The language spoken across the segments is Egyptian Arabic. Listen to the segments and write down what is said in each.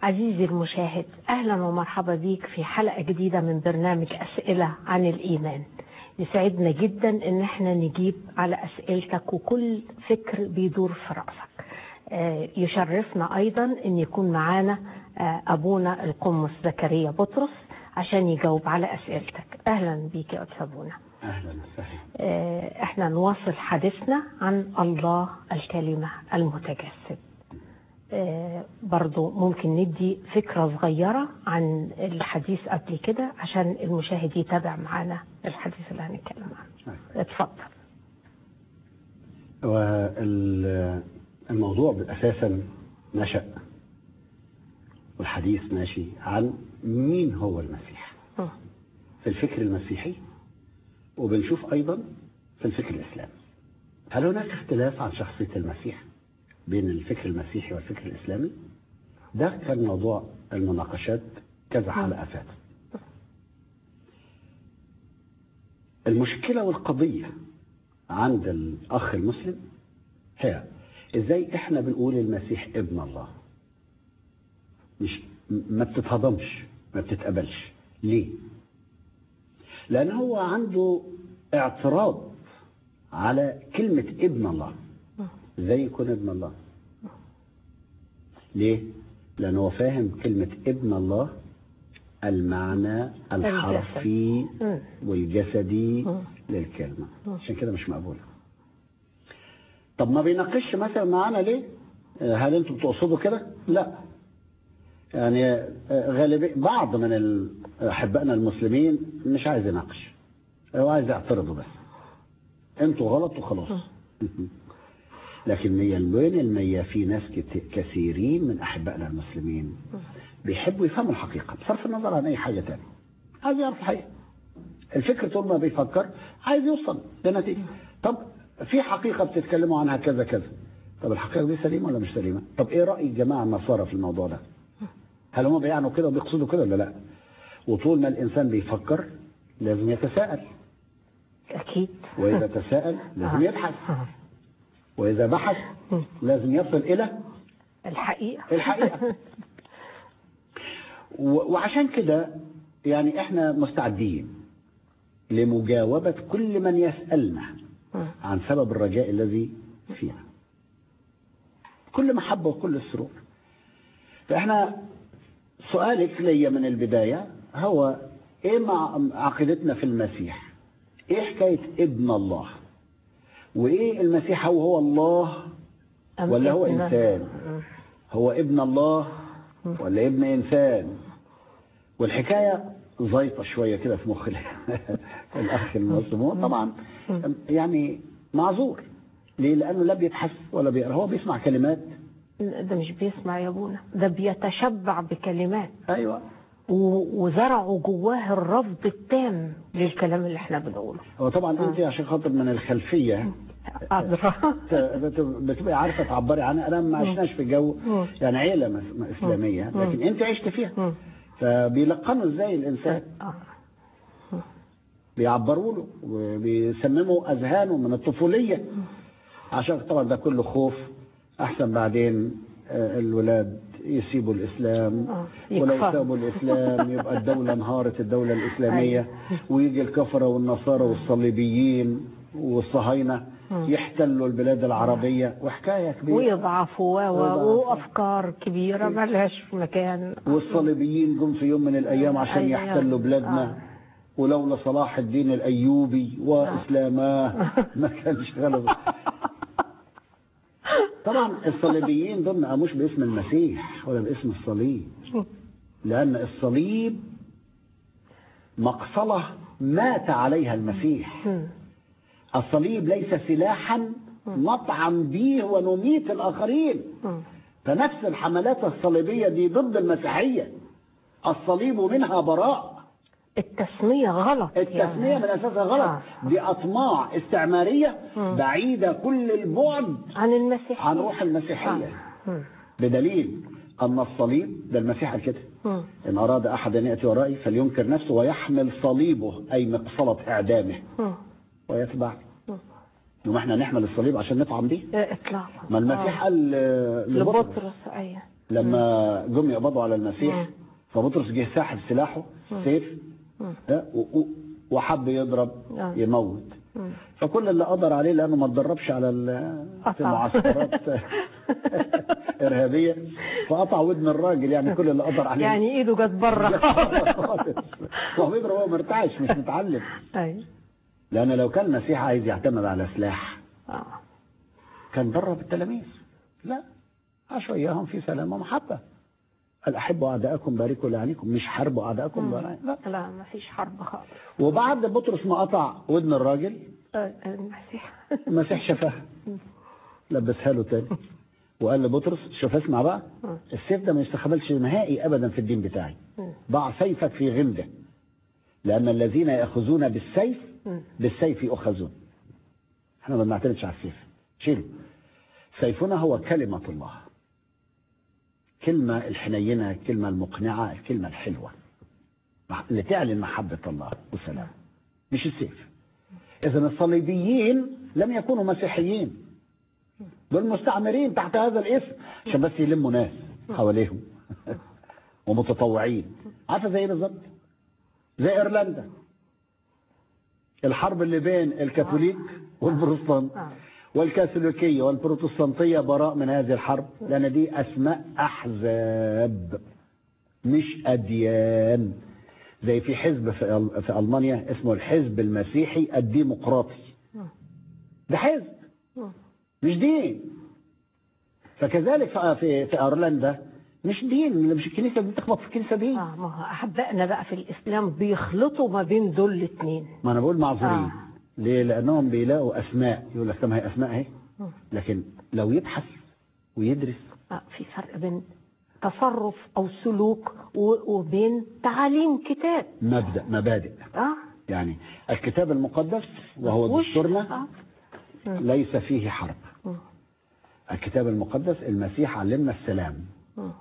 عزيزي المشاهد أهلا ومرحبا بيك في حلقة جديدة من برنامج أسئلة عن الإيمان يسعدنا جدا إن احنا نجيب على أسئلتك وكل فكر بيدور في رأسك آه، يشرفنا أيضا أن يكون معانا آه، أبونا القمص زكريا بطرس عشان يجاوب على أسئلتك أهلا بيك يا أستاذ أبونا اهلا وسهلا آه، احنا نواصل حديثنا عن الله الكلمة المتجسد آه، برضو ممكن ندي فكرة صغيرة عن الحديث قبل كده عشان المشاهد يتابع معانا الحديث اللي هنتكلم عنه اتفضل والموضوع اساسا نشا والحديث ماشي عن مين هو المسيح مم. في الفكر المسيحي وبنشوف ايضا في الفكر الاسلامي هل هناك اختلاف عن شخصيه المسيح بين الفكر المسيحي والفكر الاسلامي ده كان موضوع المناقشات كذا حلقه فاتت المشكله والقضيه عند الاخ المسلم هي ازاي احنا بنقول المسيح ابن الله مش ما بتتهضمش ما بتتقبلش ليه لان هو عنده اعتراض على كلمه ابن الله ازاي يكون ابن الله ليه لان هو فاهم كلمه ابن الله المعنى الحرفي مم. والجسدي مم. للكلمه عشان كده مش مقبوله طب ما بيناقشش مثلا معانا ليه آه، هل انتم بتقصدوا كده لا يعني غالبية بعض من ال- احبائنا المسلمين مش عايز يناقش هو عايز يعترضوا بس انتوا غلط وخلاص لكن مية المية المية في ناس كت- كثيرين من احبائنا المسلمين بيحبوا يفهموا الحقيقه بصرف النظر عن اي حاجه تانية عايز يعرف الحقيقه الفكر طول ما بيفكر عايز يوصل لنتيجه طب في حقيقه بتتكلموا عنها كذا كذا طب الحقيقه دي سليمه ولا مش سليمه طب ايه راي الجماعه النصارى في الموضوع ده هل هم بيعنوا كده وبيقصدوا كده ولا لا وطول ما الانسان بيفكر لازم يتساءل أكيد واذا تساءل لازم يبحث آه. واذا بحث لازم يصل الى الحقيقة الحقيقة. و- وعشان كده يعني احنا مستعدين لمجاوبة كل من يسألنا مم. عن سبب الرجاء الذي فينا كل محبة وكل سرور فاحنا سؤالك ليا من البداية هو ايه مع عقيدتنا في المسيح ايه حكاية ابن الله وايه المسيح هو هو الله أم ولا هو ابن- انسان مم. هو ابن الله ولا ابن انسان والحكايه زيطه شويه كده في مخ ال- الاخ المسلم هو طبعا يعني معذور ليه؟ لانه لا بيبحث ولا بيقرا هو بيسمع كلمات ده مش بيسمع يا ابونا ده بيتشبع بكلمات ايوه و- وزرعوا جواه الرفض التام للكلام اللي احنا بنقوله هو طبعا انت عشان خاطر من الخلفيه أدرى بت- بتبقى عارفه تعبري عنها انا ما عشناش في جو مم. يعني عيله مس- اسلاميه لكن انت عشت فيها مم. فبيلقنوا ازاي الانسان آه. بيعبروا له وبيسمموا اذهانه من الطفوليه عشان طبعا ده كله خوف احسن بعدين آه، الولاد يسيبوا الاسلام آه، ولو يكفروا. سابوا الاسلام يبقى الدوله انهارت الدوله الاسلاميه ويجي الكفره والنصارى والصليبيين والصهاينه يحتلوا البلاد العربيه وحكايه كبيره ويضعفوا و- و- ويضعفوا. وافكار كبيره ما لهاش مكان والصليبيين جم في يوم من الايام عشان أيام. يحتلوا بلادنا آه. ولولا صلاح الدين الايوبي واسلاماه ما كانش غلب طبعا الصليبيين دول ما قاموش باسم المسيح ولا باسم الصليب لان الصليب مقصله مات عليها المسيح مم. الصليب ليس سلاحا نطعن به ونميت الاخرين مم. فنفس الحملات الصليبيه دي ضد المسيحيه الصليب منها براء التسميه غلط التسميه يعني. من اساسها غلط آه. دي اطماع استعماريه مم. بعيده كل البعد عن المسيح عن روح المسيحيه مم. بدليل ان الصليب ده المسيح قال كده مم. ان اراد احد ان ياتي ورائي فلينكر نفسه ويحمل صليبه اي مقصله اعدامه مم. ويتبع يوم احنا نحمل الصليب عشان نطعم بيه آه، اطلاقا ما المسيح آه. قال آه، لبطرس لبطرس ايوه لما جم يقبضوا على المسيح مم. فبطرس جه ساحب سلاحه سيف مم. ده، و- و- وحب يضرب آه. يموت مم. فكل اللي قدر عليه لانه ما اتدربش على ال- في قطع. معسكرات ارهابيه فقطع ودن الراجل يعني كل اللي قدر عليه يعني ايده جت بره خالص. وهو بيضرب وهو مرتعش مش متعلم ايوه لان لو كان المسيح عايز يعتمد على سلاح اه كان درب التلاميذ لا عاشوا اياهم في سلام ومحبه قال احبوا اعداءكم باركوا لعنيكم مش حاربوا اعداءكم بلعنيكم. لا لا ما فيش حرب خالص وبعد بطرس ما قطع ودن الراجل آه، المسيح المسيح شافها لبسها له تاني وقال لبطرس شوف اسمع بقى مم. السيف ده ما يستخدمش نهائي ابدا في الدين بتاعي مم. ضع سيفك في غمده لان الذين ياخذون بالسيف مم. بالسيف يؤخذون احنا ما بنعتمدش على السيف شيله سيفنا هو كلمة الله كلمة الحنينة الكلمة المقنعة الكلمة الحلوة اللي تعلن محبة الله والسلام مش السيف إذا الصليبيين لم يكونوا مسيحيين دول مستعمرين تحت هذا الاسم عشان بس يلموا ناس حواليهم ومتطوعين عارفة زي ايه بالظبط زي ايرلندا الحرب اللي بين الكاثوليك والبروتستانت آه. والكاثوليكية والبروتستانتية براء من هذه الحرب لأن دي أسماء أحزاب مش أديان زي في حزب في, أل- في ألمانيا اسمه الحزب المسيحي الديمقراطي ده حزب مم. مش دين فكذلك في في, في ايرلندا مش دين مش الكنيسه دي تخبط في الكنيسه دي اه ما هو احبائنا بقى في الاسلام بيخلطوا ما بين دول الاثنين ما انا بقول معذورين آه. ليه لانهم بيلاقوا اسماء يقول لك طب ما هي اسماء اهي مم. لكن لو يبحث ويدرس آه في فرق بين تصرف او سلوك و- وبين تعاليم كتاب مبدا مبادئ اه يعني الكتاب المقدس وهو مفهوش- دستورنا آه. ليس فيه حرب مم. الكتاب المقدس المسيح علمنا السلام مم.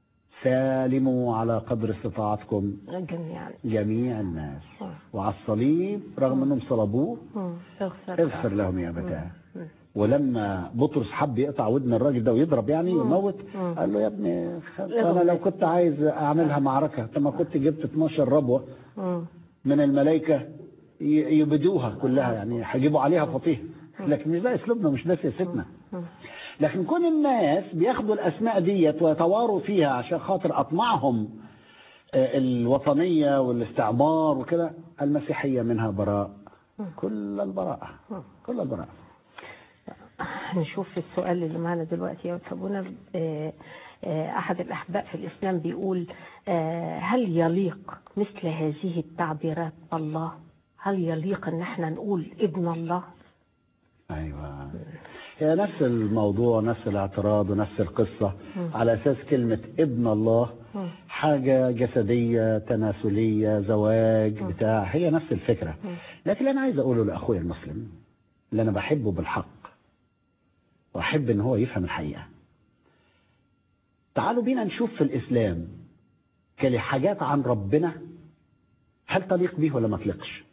سالموا على قدر استطاعتكم جميعا جميع الناس مم. وعلى الصليب رغم انهم صلبوه مم. اغفر اغفر لهم يا ابتاه مم. ولما بطرس حب يقطع ودن الراجل ده ويضرب يعني ويموت مم. قال له يا ابني خ- اغفر. انا لو كنت عايز اعملها معركه طب ما كنت جبت 12 ربوه مم. من الملائكه ي- يبدوها كلها يعني هيجيبوا عليها فطيه لكن مش ده اسلوبنا مش ده سياستنا مم. لكن كون الناس بياخدوا الاسماء ديت ويتواروا فيها عشان خاطر اطماعهم آه، الوطنيه والاستعمار وكده المسيحيه منها براء كل البراءه كل البراءه نشوف السؤال اللي معنا دلوقتي يا أبونا آه، آه، أحد الأحباء في الإسلام بيقول آه، هل يليق مثل هذه التعبيرات الله هل يليق ان احنا نقول ابن الله ايوه هي نفس الموضوع نفس الاعتراض ونفس القصه على اساس كلمه ابن الله مم. حاجه جسديه تناسليه زواج بتاع هي نفس الفكره لكن اللي انا عايز اقوله لاخويا المسلم اللي انا بحبه بالحق واحب ان هو يفهم الحقيقه تعالوا بينا نشوف في الاسلام كحاجات عن ربنا هل تليق به ولا ما تليقش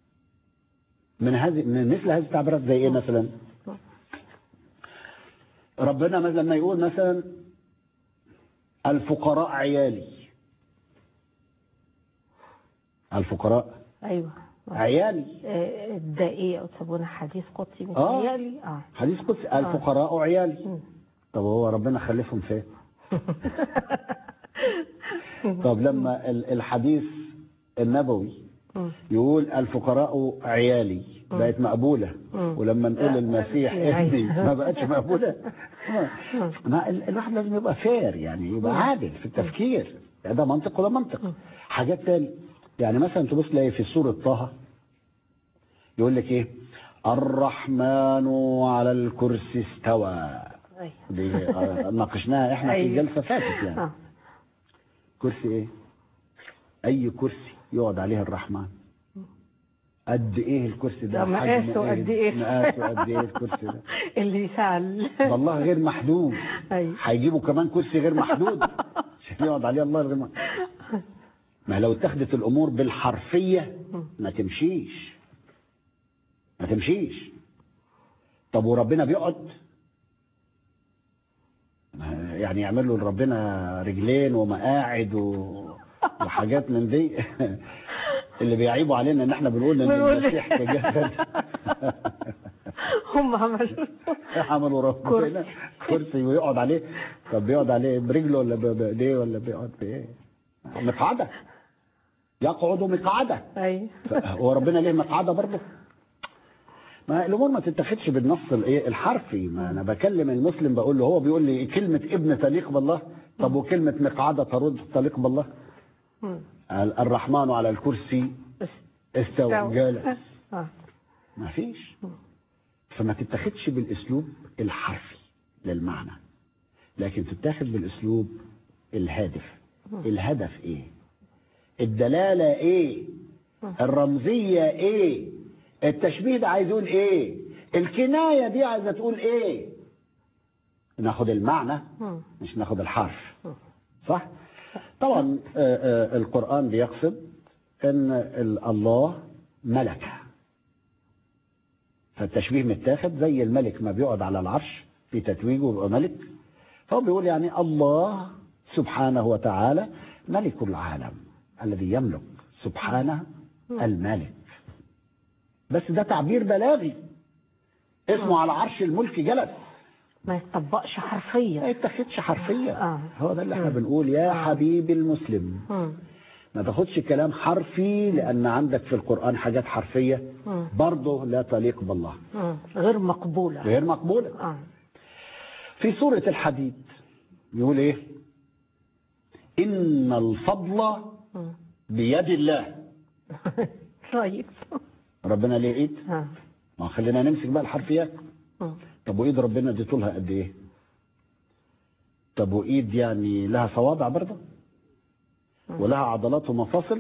من هذه من مثل هذه التعبيرات زي ايه مثلا ربنا مثلا لما يقول مثلا الفقراء عيالي الفقراء ايوه عيالي آه، ده ايه يا أبونا حديث قدسي آه. متهيألي اه حديث قدسي الفقراء عيالي مم. طب هو ربنا خلفهم فين طب لما ال- الحديث النبوي مم. يقول الفقراء عيالي بقت مقبولة مم. ولما نقول لا، المسيح لا. ابني ما بقتش مقبولة ما ال- الواحد لازم يبقى فير يعني يبقى عادل في التفكير يعني ده منطق وده منطق حاجات تاني يعني مثلا تبص تلاقي في سورة طه يقول لك ايه الرحمن على الكرسي استوى أيوة. دي آه، ناقشناها احنا في أيوة. جلسة فاتت يعني اه كرسي ايه اي كرسي يقعد عليه الرحمن قد ايه الكرسي ده ده مقاسه حجمه قد إيه؟ مقاسه قد ايه الكرسي ده اللي يسأل والله غير محدود أيوة. هيجيبوا كمان كرسي غير محدود عشان يقعد عليه الله غير محدود ما لو اتخذت الامور بالحرفيه ما تمشيش ما تمشيش طب وربنا بيقعد يعني يعمل له لربنا رجلين ومقاعد و... وحاجات من دي اللي بيعيبوا علينا ان احنا بنقول ان بنقول- المسيح كجسد هم عملوا عملوا ربنا كرسي ويقعد عليه طب بيقعد عليه برجله ولا ب- بايديه ولا بيقعد بايه؟ مقعده يقعد مقعده اي هو ربنا ليه مقعده برضه؟ ما الامور ما تتاخدش بالنص الايه الحرفي ما انا بكلم المسلم بقول له هو بيقول لي كلمه ابن تليق بالله طب وكلمه مقعده ترد تليق بالله مم. ال- الرحمن على الكرسي بس استوى جالس آه. ما فيش فما تتاخدش بالاسلوب الحرفي للمعنى لكن تتاخد بالاسلوب الهادف الهدف ايه الدلاله ايه الرمزيه ايه التشبيه ده عايز يقول ايه الكنايه دي عايزه تقول ايه ناخد المعنى مم. مش ناخد الحرف صح طبعا آه، آه، القرآن بيقصد ان ال- الله ملك فالتشبيه متاخد زي الملك ما بيقعد على العرش في تتويجه ويبقى ملك فهو بيقول يعني الله سبحانه وتعالى ملك العالم الذي يملك سبحانه الملك بس ده تعبير بلاغي اسمه على عرش الملك جلس ما يتطبقش ما حرفيا يتاخدش حرفيا آه. هو ده اللي احنا بنقول يا حبيبي المسلم مم. ما تاخدش كلام حرفي لان عندك في القران حاجات حرفيه مم. برضه لا تليق بالله مم. غير مقبولة غير مقبوله آه. في سوره الحديد يقول ايه ان الفضل مم. بيد الله طيب ربنا ليه ايد آه. ما خلينا نمسك بقى الحرفيات مم. طب وايد ربنا دي طولها قد ايه طب وايد يعني لها صوابع برضه ولها عضلات ومفاصل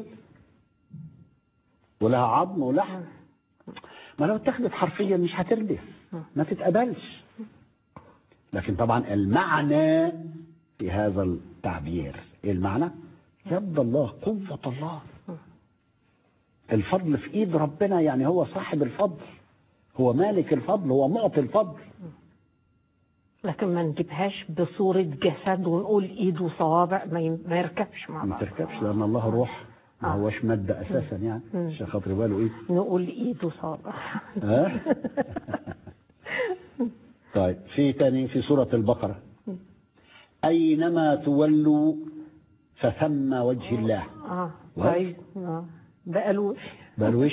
ولها عظم ولحم ما لو اتخذت حرفيا مش هتردف ما تتقبلش لكن طبعا المعنى في هذا التعبير ايه المعنى يد الله قوة الله الفضل في ايد ربنا يعني هو صاحب الفضل هو مالك الفضل هو معطي الفضل لكن ما نجيبهاش بصورة جسد ونقول ايد وصوابع ما ي- ما يركبش مع ما بعض تركبش لان الله روح ما آه. هوش مادة اساسا يعني عشان خاطر باله ايه نقول ايد وصوابع ها؟ طيب في تاني في سورة البقرة أينما تولوا فثم وجه الله اه وجه. طيب اه بقالوش بالوش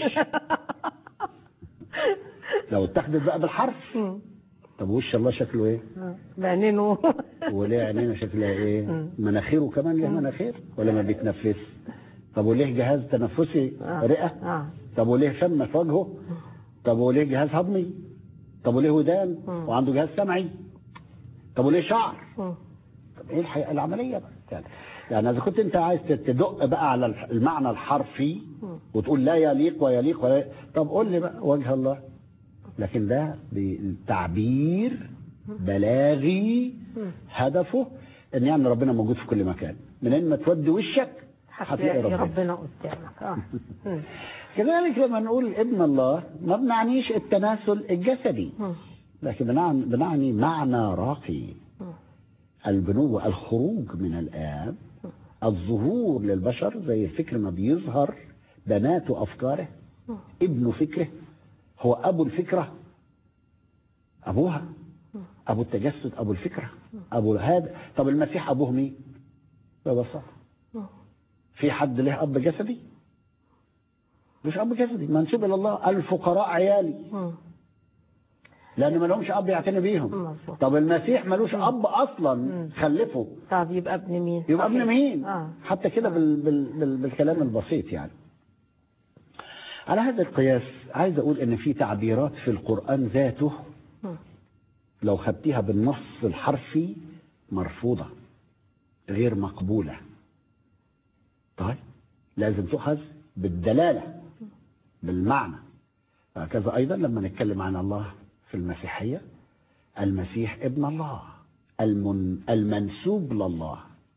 لو اتخذت بقى بالحرف مم. طب وش الله شكله ايه آه. بعينينه وليه عينينا شكلها ايه مناخيره كمان ليه مناخير ولا ما بيتنفس طب وليه جهاز تنفسي آه. رئة اه طب وليه فم في وجهه طب وليه جهاز هضمي طب وليه ودان وعنده جهاز سمعي طب وليه شعر مم. طب ايه الحقيقة العملية بقى يعني يعني اذا كنت انت عايز تدق بقى على الح- المعنى الحرفي وتقول لا يليق ويليق ولا طب قول لي بقى وجه الله لكن ده بالتعبير بلاغي هدفه ان يعني ربنا موجود في كل مكان منين ما تودي وشك هتلاقي هتلاقي ربنا ربنا قدامك اه مم. كذلك لما نقول ابن الله ما بنعنيش التناسل الجسدي مم. لكن بنعني, بنعني معنى راقي مم. البنوة الخروج من الآب الظهور للبشر زي الفكر ما بيظهر بنات أفكاره ابن فكره هو أبو الفكرة أبوها أبو التجسد أبو الفكرة أبو هذا طب المسيح أبوه مين؟ ببساطة مم. في حد له أب جسدي؟ مش أب جسدي منسوب إلى الله الفقراء عيالي مم. لأن ما لهمش أب يعتني بيهم مظبوط. طب المسيح ملوش أب أصلا خلفه طب يبقى ابن مين؟ يبقى ابن صحيح. مين اه حتى كده بال بال بال بالكلام البسيط يعني على هذا القياس عايز اقول ان في تعبيرات في القران ذاته مم. لو خدتيها بالنص الحرفي مرفوضه غير مقبوله طيب لازم تؤخذ بالدلاله بالمعنى هكذا ايضا لما نتكلم عن الله في المسيحيه المسيح ابن الله المن المنسوب لله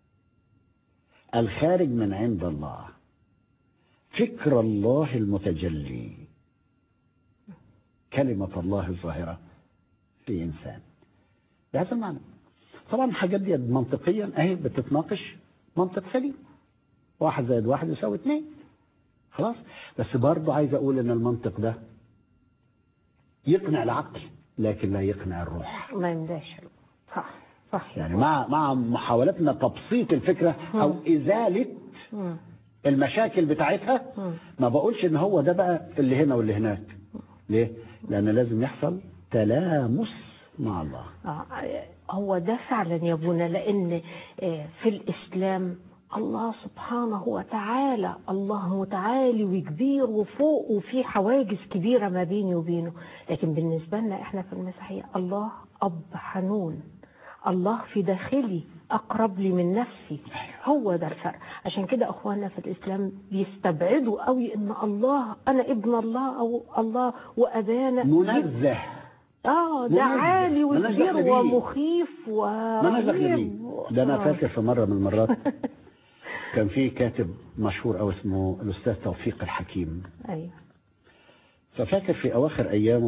الخارج من عند الله فكر الله المتجلي كلمة الله الظاهرة في انسان بهذا المعنى طبعا الحاجات دي منطقيا اهي بتتناقش منطق سليم واحد زائد واحد يساوي اثنين خلاص بس برضه عايز اقول ان المنطق ده يقنع العقل لكن لا يقنع الروح ما يملاش صح صح يعني مع مع محاولتنا تبسيط الفكره او ازاله مم. المشاكل بتاعتها مم. ما بقولش ان هو ده بقى اللي هنا واللي هناك ليه لان لازم يحصل تلامس مع الله آه، هو ده فعلا يا ابونا لان آه، في الاسلام الله سبحانه وتعالى الله متعالي وكبير وفوق وفي حواجز كبيره ما بيني وبينه لكن بالنسبه لنا احنا في المسيحيه الله اب حنون الله في داخلي اقرب لي من نفسي هو ده الفرق عشان كده اخواننا في الاسلام بيستبعدوا قوي ان الله انا ابن الله او الله وابانا منزه اه منزه. ده عالي مالناش وكبير دخل بيه. ومخيف ما انا داخل ورهيب بيه ده انا آه. فاكر في مره من المرات كان في كاتب مشهور او اسمه الاستاذ توفيق الحكيم ايوه ففاكر في اواخر ايامه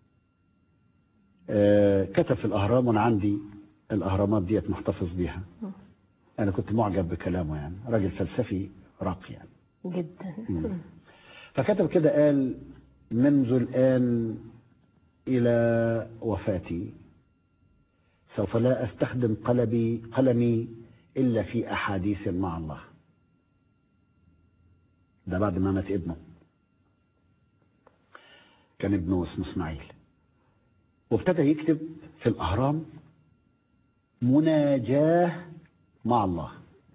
آه، كتب في الاهرام وانا عندي الاهرامات ديت محتفظ بيها انا كنت معجب بكلامه يعني راجل فلسفي راقي يعني جدا مم. فكتب كده قال منذ الآن إلى وفاتي سوف لا أستخدم قلبي قلمي إلا في أحاديث مع الله ده بعد ما مات ابنه كان ابنه اسمه اسماعيل وابتدى يكتب في الأهرام مناجاة مع الله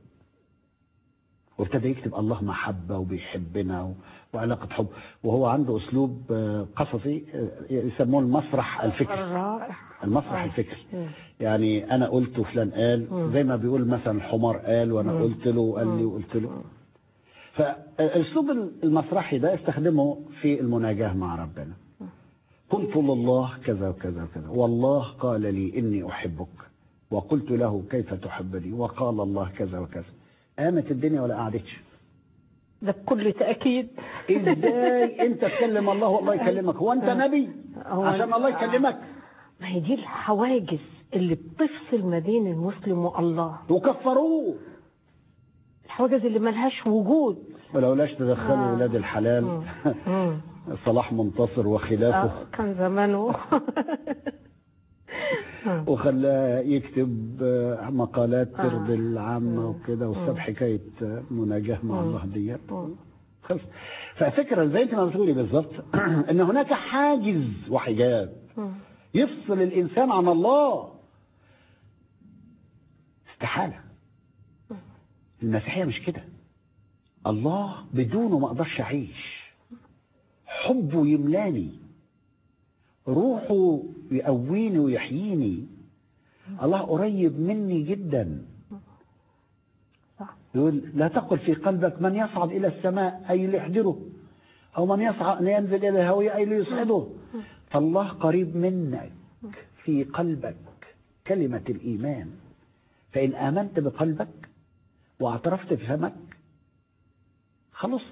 وابتدى يكتب الله محبة وبيحبنا و- وعلاقة حب وهو عنده أسلوب آه، قصصي آه، يسموه المسرح الفكري رائع المسرح آه. الفكري مم. يعني أنا قلت وفلان قال مم. زي ما بيقول مثلا الحمار قال وأنا مم. قلت له وقال لي وقلت له فالأسلوب المسرحي ده استخدمه في المناجاة مع ربنا قلت لله كذا وكذا وكذا والله قال لي إني أحبك وقلت له كيف تحبني وقال الله كذا وكذا قامت الدنيا ولا قعدتش ده بكل تاكيد ازاي انت تكلم الله والله يكلمك هو انت نبي هو عشان الله يكلمك ما هي دي الحواجز اللي بتفصل ما بين المسلم والله وكفروه الحواجز اللي ملهاش وجود ولولاش تدخلوا آه. ولاد الحلال مم. مم. صلاح منتصر وخلافه آه، كان زمانه آه. وخلاه يكتب آه، مقالات آه. ترضي العامة وكده وساب حكاية آه، مناجاة مع مم. الله ديت مم. خلص ففكرة زي انت ما بتقولي بالظبط ان هناك حاجز وحجاب مم. يفصل الانسان عن الله استحالة المسيحية مش كده الله بدونه ما اقدرش اعيش حبه يملاني روحه يقويني ويحييني الله قريب مني جدا صح يقول لا تقل في قلبك من يصعد الى السماء اي ليحضره او من يصعد ينزل الى الهوية اي ليصعده فالله قريب منك في قلبك كلمة الايمان فان امنت بقلبك واعترفت بفمك خلصت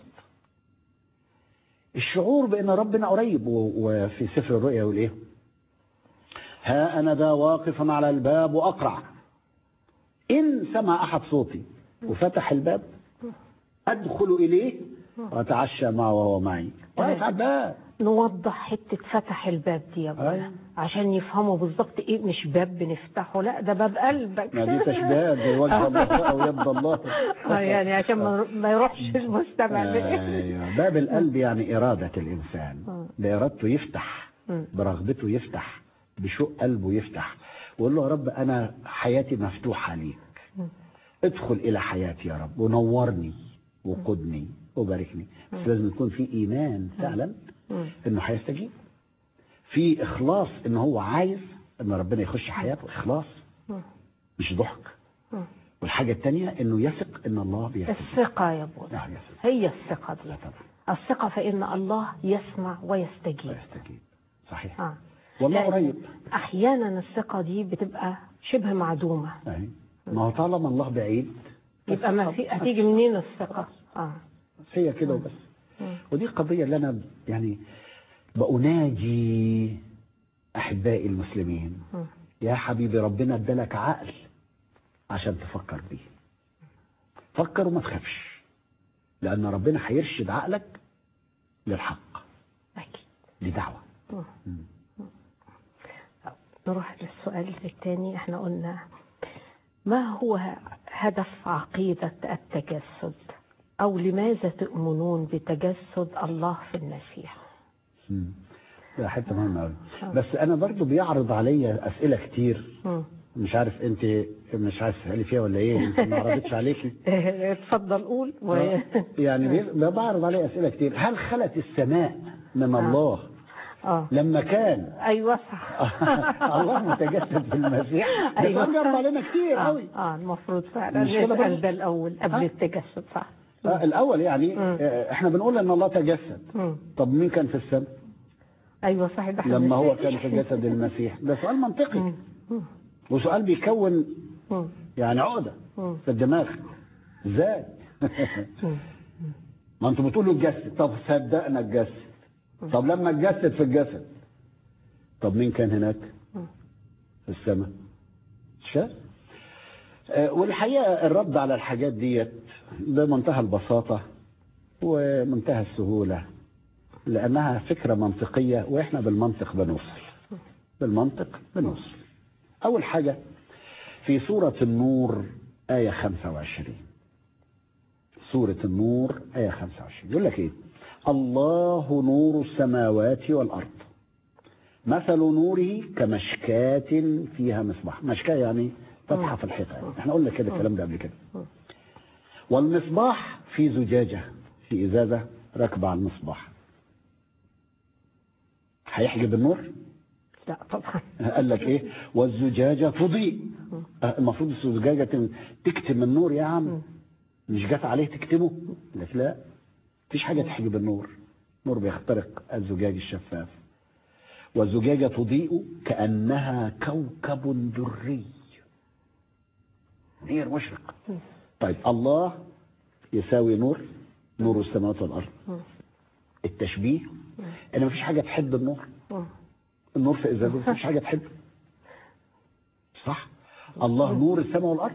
الشعور بان ربنا قريب و- وفي سفر الرؤيا يقول ايه ها انا ذا واقف على الباب واقرع ان سمع احد صوتي وفتح الباب ادخل اليه واتعشى معه وهو معي واقف على الباب نوضح حتة فتح الباب دي يا ابونا أيوة. عشان يفهموا بالظبط ايه مش باب بنفتحه لا ده باب قلبك ما دي تشبيهات زي وجه الله او يد الله آه، يعني عشان ما ما يروحش المستمع ايوه باب القلب يعني اراده الانسان آه. بارادته يفتح مم. برغبته يفتح بشوق قلبه يفتح ويقول له يا رب انا حياتي مفتوحه ليك مم. ادخل الى حياتي يا رب ونورني وقدني وباركني بس لازم يكون في ايمان فعلا مم. انه هيستجيب في اخلاص ان هو عايز ان ربنا يخش حياته اخلاص مم. مش ضحك مم. والحاجه الثانيه انه يثق ان الله بيستجيب الثقة يا ابونا نعم يثق هي الثقة دي لا طبعا الثقة فإن الله يسمع ويستجيب ويستجيب صحيح آه. والله لأن قريب أحيانا الثقة دي بتبقى شبه معدومة يعني ما هو طالما الله بعيد يبقى ما في هتيجي منين الثقة آه. هي كده وبس مم. ودي القضيه اللي انا يعني بأناجي احبائي المسلمين مم. يا حبيبي ربنا ادالك عقل عشان تفكر بيه فكر وما تخافش لان ربنا هيرشد عقلك للحق أكيد دي دعوه مم. مم. طب نروح للسؤال الثاني احنا قلنا ما هو هدف عقيدة التجسد أو لماذا تؤمنون بتجسد الله في المسيح مم. ده حته مهمه قوي بس انا برضو بيعرض عليا اسئله كتير مم. مش عارف انت مش عايز تسالي فيها ولا ايه يمكن ما عرضتش عليكي اتفضل قول و... يعني بي- بعرض عليه اسئله كتير هل خلت السماء من الله اه لما كان ايوه صح الله متجسد في المسيح ده أيوة. سؤال بيعرض علينا كتير اه, قوي آه المفروض فعلا مش كده برضه؟ نسأل ده الأول قبل آه. التجسد صح آه الاول يعني مم. آه، احنا بنقول ان الله تجسد مم. طب مين كان في السماء ايوه صحيح ده احنا لما هو بنسأل. كان في جسد المسيح ده سؤال منطقي مم. مم. وسؤال بيكون مم. يعني عقده مم. في الدماغ ازاي مم. ما انتوا بتقولوا اتجسد طب صدقنا اتجسد طب لما اتجسد في الجسد طب مين كان هناك مم. في السماء مش كده؟ آه، والحقيقه الرد على الحاجات ديت بمنتهى البساطه ومنتهى السهوله لانها فكره منطقيه واحنا بالمنطق بنوصل بالمنطق بنوصل اول حاجه في سوره النور ايه 25 سورة النور آية 25 يقول لك إيه؟ الله نور السماوات والأرض مثل نوره كمشكاة فيها مصباح مشكاة يعني فتحة في الحيطة يعني. احنا قلنا كده الكلام ده قبل كده والمصباح في زجاجة في إزازة راكبة على المصباح هيحجب النور لا طبعا قال لك ايه والزجاجة تضيء آه، المفروض الزجاجة تم- تكتم النور يا عم مش جات عليه تكتمه لك لا مفيش حاجة تحجب النور النور بيخترق الزجاج الشفاف والزجاجة تضيء كأنها كوكب دري نير مشرق طيب الله يساوي نور نور السماوات والأرض التشبيه ان مفيش حاجة تحب النور مم. النور في ازازه مفيش حاجه تحبه صح الله نور السماء والارض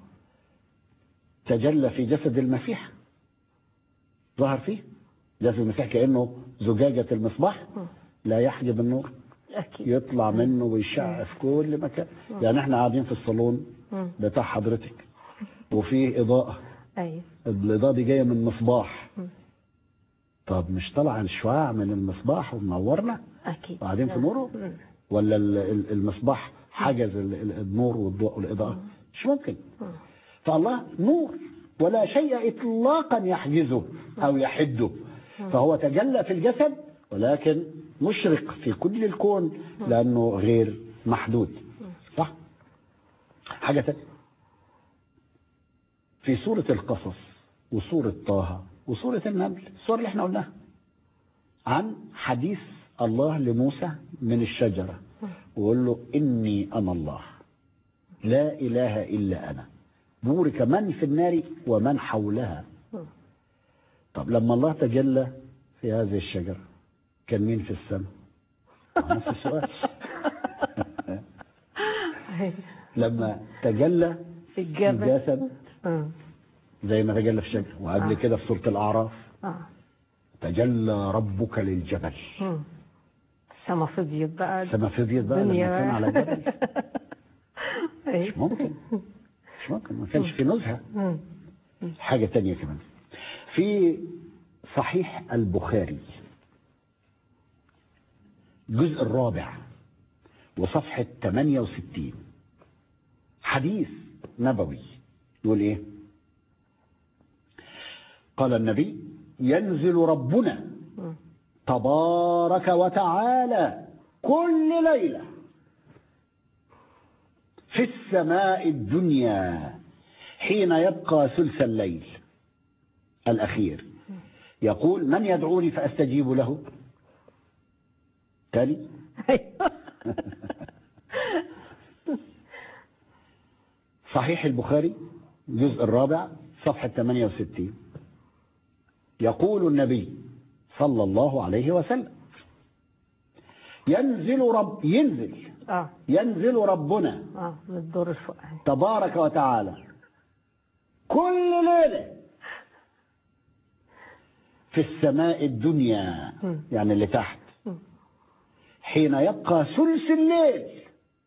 تجلى في جسد المسيح ظهر فيه جسد المسيح كانه زجاجه المصباح لا يحجب النور اكيد يطلع منه ويشع في كل مكان يعني احنا قاعدين في الصالون مم. بتاع حضرتك وفي اضاءه ايوه الاضاءه دي جايه من مصباح مم. طب مش طالع الشعاع من المصباح ومنورنا اكيد وبعدين في نوره مم. ولا ال- ال- المصباح حجز ال- ال- النور والضوء والاضاءه مش ممكن مم. فالله نور ولا شيء اطلاقا يحجزه او يحده فهو تجلى في الجسد ولكن مشرق في كل الكون لانه غير محدود صح حاجه تانية في سوره القصص وسوره طه وسوره النمل السور اللي احنا قلناها عن حديث الله لموسى من الشجره ويقول له اني انا الله لا اله الا انا بورك من في النار ومن حولها مم. طب لما الله تجلى في هذه الشجره كان مين في السماء نفس السؤال أيوة. لما تجلى في في الجبل الجسد مم. زي ما تجلى في الشجره وقبل آه. كده في سوره الاعراف اه تجلى ربك للجبل مم. السما فضيت بقى السما فضيت بقى لما الدنيا كان على جبل أيوة. مش ممكن مش ممكن ما كانش في نزهه مم. حاجة تانية كمان في صحيح البخاري الجزء الرابع وصفحة 68 حديث نبوي يقول ايه قال النبي ينزل ربنا مم. تبارك وتعالى كل ليلة في السماء الدنيا حين يبقى ثلث الليل الأخير يقول من يدعوني فأستجيب له تالي أيوة. صحيح البخاري الجزء الرابع صفحة 68 يقول النبي صلى الله عليه وسلم ينزل رب ينزل اه ينزل ربنا اه من الدور الفوقاني تبارك وتعالى كل ليلة في السماء الدنيا مم. يعني اللي تحت مم. حين يبقى ثلث الليل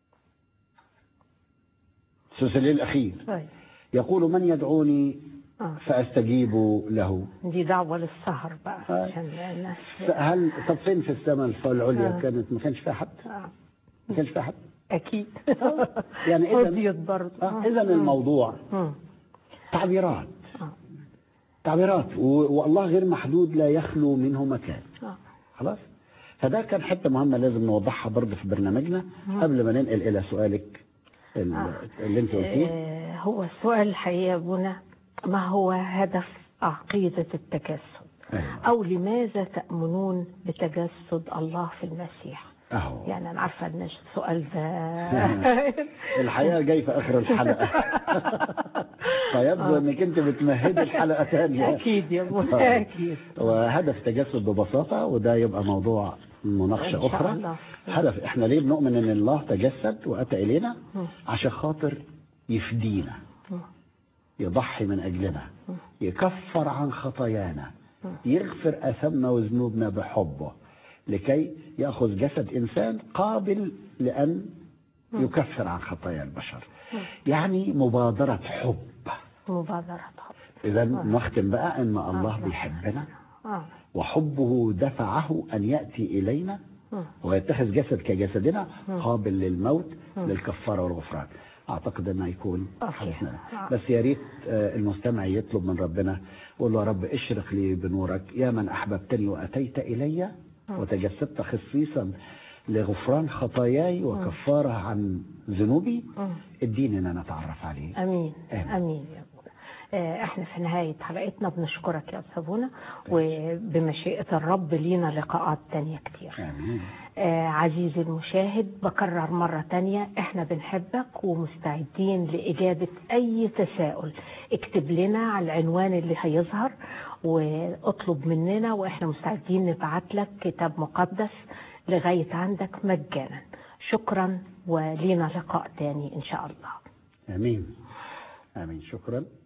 ثلث الليل الأخير طيب يقول من يدعوني اه فأستجيب له دي دعوة للسهر بقى آه. عشان الناس هل طب فين في السماء العليا آه. كانت ما كانش فيها حد آه. ما كانش فيها حد اكيد يعني إذا- هديت برضه آه، إذا الموضوع مم. تعبيرات آه. تعبيرات و- والله غير محدود لا يخلو منه مكان آه. خلاص فده كان حته مهمه لازم نوضحها برضه في برنامجنا قبل ما ننقل الى سؤالك ال- آه. اللي انت قلتيه آه، هو السؤال الحقيقة يا بنا ما هو هدف عقيدة التجسد أيوة. أو لماذا تأمنون بتجسد الله في المسيح اهو يعني أنا عارفة أن السؤال ده الحقيقه جاي في اخر الحلقه فيبدو انك انت بتمهدي الحلقه ثانيه أكيد يا بنا أكيد وهدف تجسد ببساطه وده يبقى موضوع إن مناقشه شاء اخرى الله. هدف احنا ليه بنؤمن ان الله تجسد واتى الينا مم. عشان خاطر يفدينا مم. يضحي من أجلنا يكفر عن خطايانا يغفر أثمنا وذنوبنا بحبه لكي يأخذ جسد إنسان قابل لأن يكفر عن خطايا البشر يعني مبادرة حب مبادرة حب إذا نختم بقى أن الله آه. بيحبنا آه. وحبه دفعه أن يأتي إلينا مم. ويتخذ جسد كجسدنا قابل للموت للكفارة والغفران أعتقد أنه يكون أوكي. حدثنا آه. بس يا ريت آه، المستمع يطلب من ربنا يقول له يا رب اشرق لي بنورك يا من أحببتني وأتيت إلي وتجسدت خصيصا لغفران خطاياي وكفارة عن ذنوبي مم. اديني أن أنا أتعرف عليه امين آمين. امين يا ابونا آه، احنا في نهاية حلقتنا بنشكرك يا أستاذ بونا وبمشيئة الرب لينا لقاءات تانية كتير آمين آه، عزيزي المشاهد بكرر مرة تانية احنا بنحبك ومستعدين لإجابة أي تساؤل اكتب لنا على العنوان اللي هيظهر واطلب مننا واحنا مستعدين نبعت لك كتاب مقدس لغاية عندك مجانا شكرا ولينا لقاء تاني إن شاء الله آمين آمين شكرا